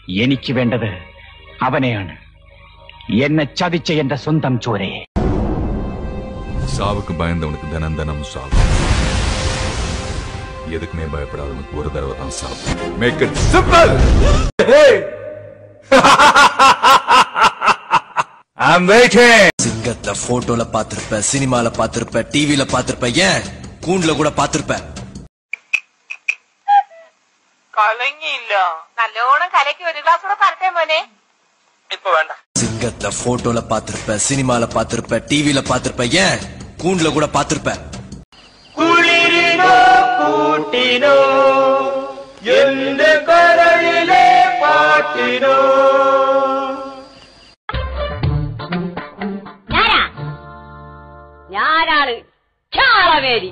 എനിക്ക് വേണ്ടത് അവനെയാണ് എന്നെ ചതിച്ച എന്റെ സ്വന്തം ചോരയെ சாவுக்கு பயந்தவனுக்கு தினம் தினம் சாவு எதுக்குமே பயப்படாதவனுக்கு ஒரு தடவை தான் சாவு make it simple I'm waiting சிங்கத்துல போட்டோல பாத்திருப்ப சினிமால பாத்திருப்ப டிவில பாத்திருப்ப ஏன் கூண்டுல கூட பாத்திருப்ப കലങ്ങിയില്ല നല്ലോണം കലക്കി ഒരു ഗ്ലാസ് കൂടെ തരട്ടെ മോനെ ഇപ്പൊ വേണ്ട சிங்கத்துல போட்டோல பாத்திருப்ப சினிமால பாத்திருப்ப டிவில பாத்திருப்ப ஏன் கூண்டுல கூட பாத்திருப்ப ഞാനാ ഞാനാണ് ചാളവേരി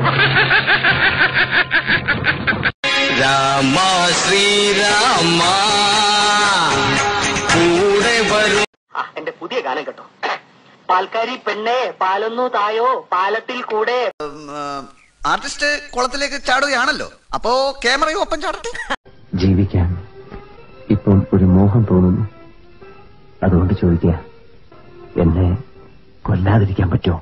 രാമ ശ്രീരാമ കൂടെ വരും എന്റെ പുതിയ ഗാനം കേട്ടോ പാൽക്കാരി പെണ്ണെ പാലൊന്നു തായോ പാലത്തിൽ കൂടെ ആർട്ടിസ്റ്റ് കുളത്തിലേക്ക് ചാടുകയാണല്ലോ അപ്പോ ക്യാമറയും ഒപ്പം ചാടട്ടെ ജീവിക്കാൻ ഇപ്പോൾ ഒരു മോഹം തോന്നുന്നു അതുകൊണ്ട് ചോദിക്കുക എന്നെ കൊല്ലാതിരിക്കാൻ പറ്റുമോ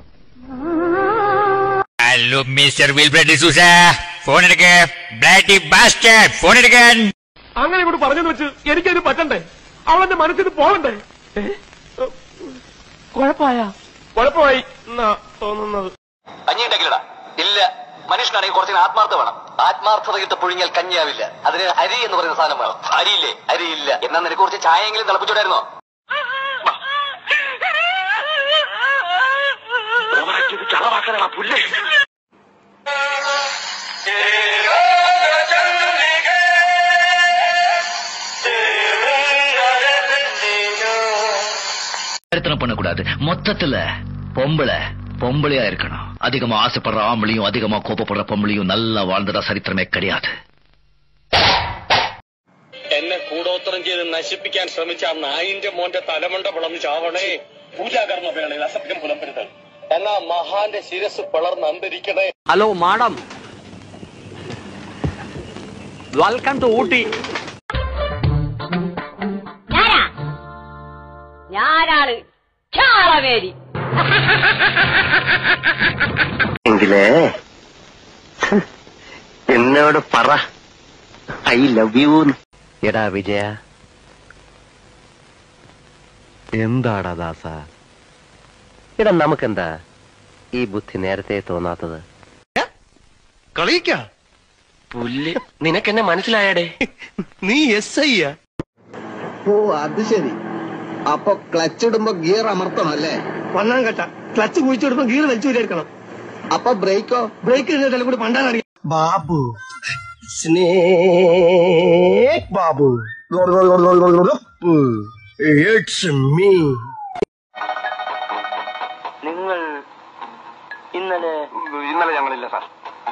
hello mister Wilbred D'Souza phone എടുക്ക ബ്ലാറ്റി ബാസ്റ്റർ ഫോൺ എടുക്കാൻ അങ്ങനെ ഇങ്ങോട്ട് പറഞ്ഞെന്ന് വെച്ച് എനിക്കത് പറ്റണ്ടേ അവളെന്റെ മനസ്സിൽ പോകണ്ടേ കുഴപ്പമായ കുഴപ്പമായി എന്നാ തോന്നുന്നത് കഞ്ഞി ഉണ്ടാക്കില്ലടാ ഇല്ല മനുഷ്യനാണെങ്കിൽ കുറച്ചിന് ആത്മാർത്ഥ വേണം ആത്മാർത്ഥത ഇട്ട് പുഴുങ്ങിയാൽ കഞ്ഞിയാവില്ല അതിന് അരി എന്ന് പറയുന്ന സാധനം വേണം അരിയില്ലേ അരിയില്ല എന്നാ നിനക്ക് കുറച്ച് ചായയെങ്കിലും തിളപ്പിച്ചോടായിരുന്നോ பிரச்சனை பண்ணக்கூடாது மொத்தத்துல பொம்பளை பொம்பளையா இருக்கணும் அதிகமா ஆசைப்படுற ஆம்பளையும் அதிகமா கோபப்படுற பொம்பளையும் நல்லா வாழ்ந்ததா சரித்திரமே கிடையாது എന്നെ കൂടോത്രം ചെയ്ത് നശിപ്പിക്കാൻ ശ്രമിച്ച ആ നായിന്റെ മോന്റെ തലമുണ്ട പിളർന്ന് ചാവണേ പൂജാകർമ്മ വേണേ അസഭ്യം പുലമ്പരുത് എന്നാ മഹാന്റെ ശിരസ് പിളർന്ന് അന്തരിക്കണേ hello madam welcome to Ooty ഞാനാ ഞാനാണ് ചാളവേരി എങ്കിലേ എന്നോട് പറ ഐ ലവ് യു എടാ വിജയ എന്താടാ ദാസ എടാ നമുക്കെന്താ ഈ ബുദ്ധി നേരത്തെ തോന്നാത്തത് കളിക്ക പുല്ല് നിനക്കെന്നെ മനസ്സിലായടേ നീ എസ് ഐ ഓ അത് ശരി അപ്പൊ ക്ലച്ച് ഇടുമ്പോ ഗിയർ അമർത്തണം അല്ലേ ഒന്നാം ഘട്ട ക്ലച്ച് കുഴിച്ചെടുപ്പം ഗീർ വലിച്ചു എടുക്കണം അപ്പൊ ബ്രേക്കോ ബ്രേക്ക് ഇടുന്നതിലും കൂടി പണ്ടാണ് Babu snake Babu it's me നിങ്ങൾ ഇന്നലെ ഇന്നലെ ഞങ്ങളില്ല സാർ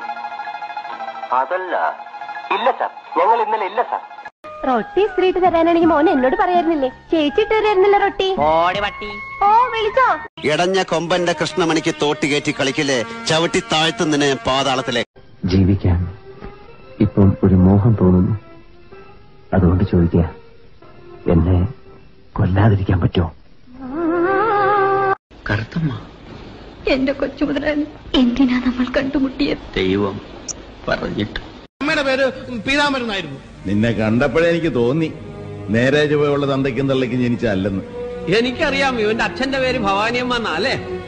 അതല്ല ഇല്ല സാർ ഞങ്ങൾ ഇന്നലെ ഇല്ല സാർ റൊട്ടി സ്ത്രീട്ട് തരാനാണെങ്കിൽ മോൻ എന്നോട് പറയായിരുന്നില്ലേ ചേച്ചി ഇട്ട് തരായിരുന്നില്ല റൊട്ടി ഓ വിളിച്ചോ ഇടഞ്ഞ കൊമ്പന്റെ കൃഷ്ണമണിക്ക് തോട്ടി കയറ്റി കളിക്കില്ലേ ചവിട്ടി താഴ്ത്തുന്നതിന് പാതാളത്തിലെ ജീവിക്കാൻ ഇപ്പോൾ ഒരു മോഹം തോന്നുന്നു അതുകൊണ്ട് ചോദിക്കുക എന്നെ കൊല്ലാതിരിക്കാൻ പറ്റുമോ കറുത്തമ്മ എന്റെ കൊച്ചു മുതലാളി എന്തിനാ നമ്മൾ കണ്ടുമുട്ടിയത് ദൈവം പറഞ്ഞിട്ട് അമ്മയുടെ പേര് പീതാമരനായിരുന്നു നിന്നെ കണ്ടപ്പോഴേ എനിക്ക് തോന്നി നേരെ ചുവയുള്ള തന്തയ്ക്കും തള്ളയ്ക്കും ജനിച്ചല്ലെന്ന് എനിക്കറിയാം ഇവന്റെ അച്ഛന്റെ പേര് ഭവാനിയമ്മ എന്നാ അല്ലേ